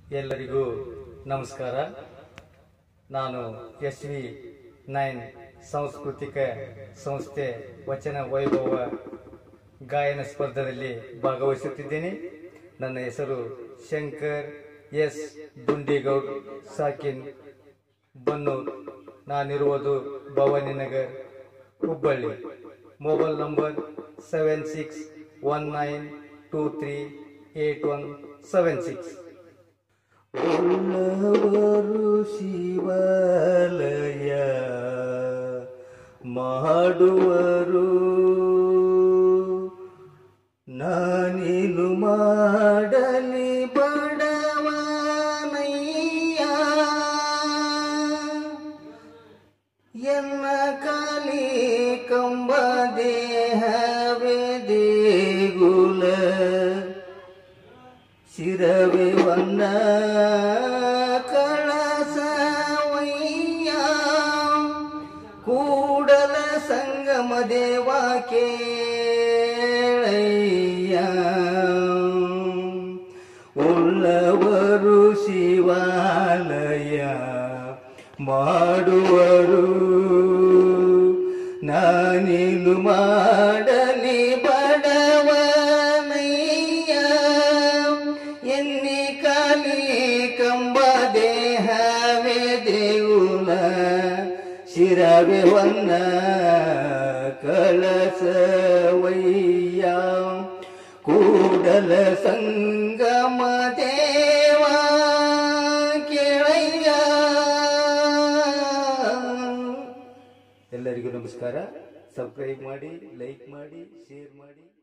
ಎಲ್ಲರಿಗೂ ನಮಸ್ಕಾರ ನಾನು ಎಸ್ ವಿ ನೈನ್ ಸಾಂಸ್ಕೃತಿಕ ಸಂಸ್ಥೆ ವಚನ ವೈಭವ ಗಾಯನ ಸ್ಪರ್ಧೆಯಲ್ಲಿ ಭಾಗವಹಿಸುತ್ತಿದ್ದೇನೆ ನನ್ನ ಹೆಸರು ಶಂಕರ್ ಎಸ್ ದುಂಡಿಗೌಡ್ ಸಾಕಿನ್ ಬನ್ನೂರ್ ನಾನಿರುವುದು Bhavani Nagar Hubballi mobile number seven six one nine two three eight one seven six ಉಳ್ಳವರು ಶಿವಾಲಯ ಮಾಡುವರು ನಾನಿಲು ಮಾಡಲಿ ಬಡವನಯ್ಯ ಎನ್ನ ಕಾಲಿ ಕಂಬ ದೇಹವೇ ದೇಗುಲ ಶಿರವೆ ವನ್ನ ಕಳಸವಯ್ಯ ಕೂಡಲ ಸಂಗಮ ದೇವ ಕೇಳಯ್ಯ ಉಳ್ಳವರು ಶಿವಾಲಯ ಮಾಡುವರು ನಾನಿನು ಮಾಡಲಿ ಬಡವನಯ್ಯ ಎನ್ನಿ ಕಾಲಿ ಕಂಬ ದೇಹವೇ ದೇಗುಲ ಶಿರವೆ ಹೊನ್ನ ಕಳಸವಯ್ಯ ಕೂಡಲ ಸಂಗಮ ದೇವ ಕೇಳಯ್ಯ ಎಲ್ಲರಿಗೂ ನಮಸ್ಕಾರ ಸಬ್ಸ್ಕ್ರೈಬ್ ಮಾಡಿ ಲೈಕ್ ಮಾಡಿ ಶೇರ್ ಮಾಡಿ